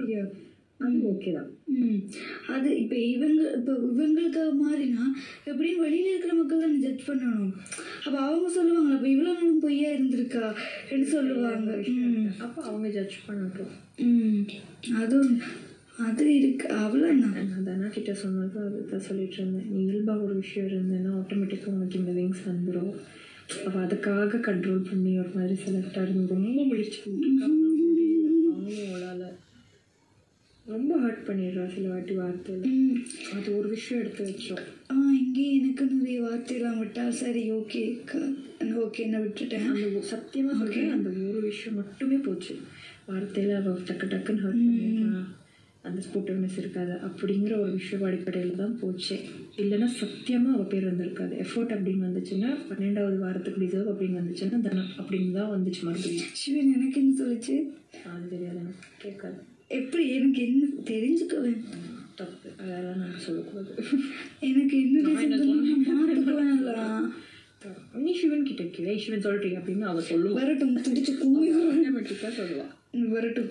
Yeah. அது okay தான் ம் அது இப்போ இவங்க இப்போ இவங்களுக்கு மாறினா எப்படியும் வெளியில் இருக்கிற மக்கள் தான் ஜட்ஜ் பண்ணணும் அப்போ அவங்க சொல்லுவாங்க அப்போ இவ்வளோ நாளும் பொய்யா இருந்திருக்கா என்று சொல்லுவாங்க ம் அப்போ அவங்க ஜட்ஜ் பண்ணட்டும் ம் அதுவும் அது இருக்கு அவ்வளோதான் நான் தனா கிட்ட சொன்னது அதுதான் சொல்லிட்டு இருந்தேன் நீ இயல்பாக ஒரு விஷயம் இருந்தேன்னா ஆட்டோமேட்டிக்காக உனக்கு இந்த விங்ஸ் வந்துடும் அவள் அதுக்காக கண்ட்ரோல் பண்ணி ஒரு மாதிரி செலக்ட் ஆகி ரொம்ப முடிச்சு அவனும் அவளால் ரொம்ப ஹர்ட் பண்ணிடுறா சில வாட்டி வார்த்தையில் ம் அது ஒரு விஷயம் எடுத்து வச்சோம் ஆ இங்கே எனக்கு நிறைய வார்த்தையெல்லாம் விட்டா சரி ஓகே ஓகே என்ன விட்டுட்டேன் அந்த ஒ- சத்தியமா சொல்றேன் அந்த ஒரு விஷயம் மட்டுமே போச்சு வார்த்தையில அவ டக்கு டக்குன்னு ஹர்ட் பண்ணிட்டான் அந்த ஸ்போர்ட்டிவ்னஸ் இருக்காது அப்படிங்கிற ஒரு விஷயம் அடிப்படையில் தான் போச்சே இல்லைன்னா சத்தியமா அவ பேர் வந்திருக்காது எஃபோர்ட் அப்படின்னு வந்துச்சுன்னா பன்னெண்டாவது வாரத்துக்கு டிசர்வ் அப்படின்னு வந்துச்சுன்னா தனம் அப்படின்னு தான் வந்துச்சு மறுபடியும் சிவன் எனக்கு என்ன சொல்லிச்சு அது தெரியாது எனக்கு கேட்காது எப்படி எனக்கு என்ன தெரிஞ்சுக்குவேன் தப்பு அதெல்லாம் நான் சொல்லக்கூடாது எனக்கு என்ன ரீசன் நான் பார்த்துக்குவேன்ல நீ சிவன் கிட்ட கேளு சிவன் சொல்லிட்டீங்க அப்படின்னு அவ சொல்லுவா வரட்டும் துடிச்சு கும்மி ஆட்டோமேட்டிக்காக சொல்லுவா வரட்டும்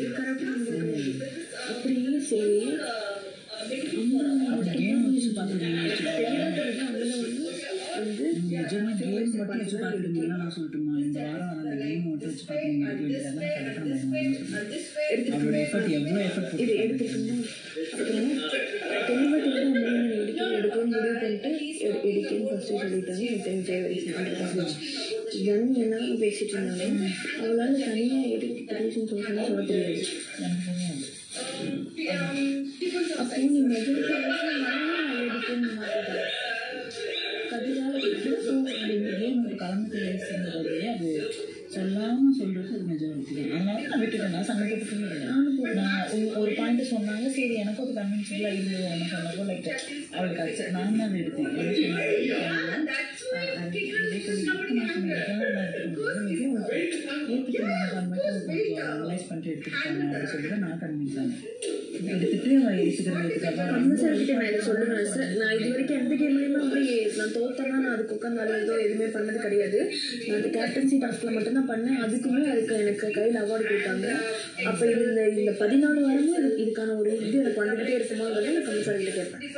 அப்படியே சரி கேம் வச்சு நிஜமா கேம் மட்டும் வச்சு பார்த்துருந்தீங்கன்னா நான் சொல்லட்டுமா இந்த வாரம் அந்த கேம் மட்டும் வச்சு பார்த்து அவரோட எஃபர்ட் எவ்வளோ எஃபர்ட் இது எடுத்துக்கணும் அப்புறம் தெளிவாக தெளிவாக மூணு எடுக்க எடுக்கணும்னு முடிவு பண்ணிட்டு எடு எடுக்கணும்னு ஃபஸ்ட்டு சொல்லிட்டாங்க எனக்கு தெரிஞ்ச வரைக்கும் கன் என்ன பேசிட்டு இருந்தாலும் அவளால் தனியாக எடுக்க ப்ரொடியூஷன் சொல்லுன்னு சொல்ல தெரியாது அப்போ நீ மெஜர் எடுக்கணும்னு மாட்டேன் கதிரால் கேம் கலந்து பேசுங்கிறது அது சொல்லாமல் சொல்கிறது அது நிஜம் இருக்குது அதனால நான் விட்டுட்டேன் நான் சண்டை போட்டுட்டு நான் ஒரு- ஒரு பாயிண்ட் சொன்னாங்க சரி எனக்கும் அது கன்வின்சிபிளாக இருந்தது ஒன்று சொன்னப்போ லைக் அவளுக்கு அச்சு நான் தான் அதை எடுத்தேன் எது சொன்னாலும் அது இதே சொல்லிட்டு நான் சொன்னேன் இதெல்லாம் நான் எடுத்துக்க முடியாது மேபி அவளுக்கு ஏற்றுக்கிறாங்க மட்டும் கொஞ்சம் அனலைஸ் பண்ணிட்டு எடுத்துக்கிட்டாங்க அப்படின்னு சொல்லிட்டு நான் கன்வின்ஸ் ஆனேன் எடுத்துட்டு அவள் ஏற்றுக்கிறதுக்காக அந்த சார் கிட்ட நான் இதை சொல்லுவேன் சார் நான் இது வரைக்கும் எந்த கேம்லையுமே வந்து நான் தோத்தேன்னா நான் அதுக்கு உட்காந்து ஏதோ எதுவுமே பண்ணது கிடையாது நான் அந்த கேப்டன்சி டாஸ்கில் மட்டும்தான் பண்ணேன் அதுக்குமே அதுக்கு எனக்கு கையில் அவார்டு கொடுத்தாங்க அப்போ இது இந்த இந்த பதினாலு வாரமும் இது இதுக்கான ஒரு இது எனக்கு வந்துக்கிட்டே இருக்குமாங்கிறது நான் கமல் சார் கிட்ட கேட்பேன்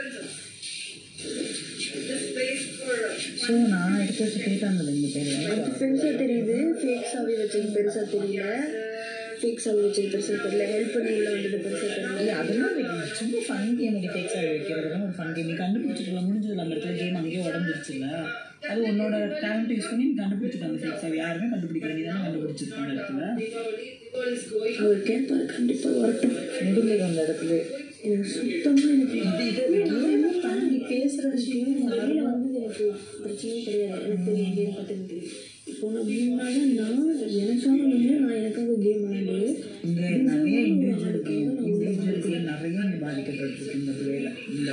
ஸோ நான் எடுத்து வச்சு கேட்டாங்க ரெண்டு பேர் அது பெருசாக தெரியுது ஃபேக் சாவி வச்சது பெருசாக தெரியல ஃபேக் சாவி வச்சது பெருசாக தெரியல ஹெல்ப் பண்ணி உள்ள வந்தது பெருசாக தெரியல இல்லை அதெல்லாம் வைக்கணும். சும்மா ஃபன் கேம் டேக்ஸ் ஆகி வைக்கிறதுலாம் ஒரு ஃபன் கேம் நீ கண்டுபிடிச்சிருக்கலாம் முடிஞ்சதுல அந்த இடத்துல கேம் அங்கேயே உடஞ்சிருச்சுல்ல அது உன்னோட டேலண்ட் யூஸ் பண்ணி நீ கண்டுபிடிச்சிட்டு அந்த ஃபேக்ஸ் ஆகி யாருமே கண்டுபிடிக்கல நீ தானே கண்டுபிடிச்சிருக்க அந்த இடத்துல அவர் கேட்பார் கண்டிப்பாக வரட்டும் முடியல அந்த இடத்துல எனக்கு சுத்தமாக எனக்கு இது இது எல்லாமே தாண்டி பேசுகிற விஷயம் வெளியில் வந்து எனக்கு பிரச்சனையே கிடையாது எனக்கு தெரியும் கேம் பற்றி தெரியும் இப்போ நான் மூணு நாள் நான் எனக்காக வந்து நான் எனக்காக கேம் விளையாண்டு இங்கே நிறைய இண்டிவிஜுவல் கேம் இண்டிவிஜுவல் கேம் நிறைய இங்கே பாதிக்கப்பட்டிருக்கு இந்த வேலை இந்த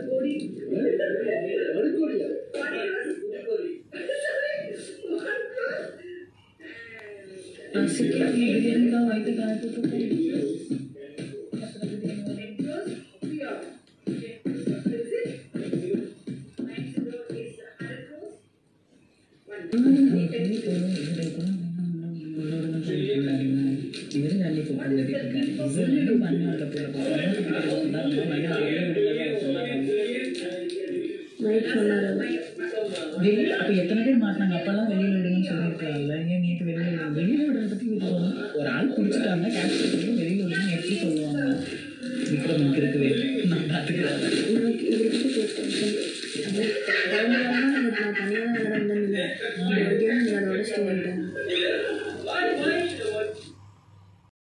இருந்தால் வயிற்று காத்துட்டு நைட் சொன்னார் வெளியில் அப்போ எத்தனை பேர் மாட்டினாங்க அப்போல்லாம் வெளியில் விடுங்கன்னு சொல்லியிருக்கலாம்ல ஏன் நேற்று வெளியில் விடுங்க வெளியில் விடுறத பற்றி விடுவாங்க ஒரு ஆள் பிடிச்சிட்டாங்க கேப்சர் பண்ணி வெளியில் விடுங்க எப்படி சொல்லுவாங்க விக்ரம் இருக்கு இருக்கவே நான் பார்த்துக்கிறேன் எனக்கு இவர்கிட்ட கேட்டேன்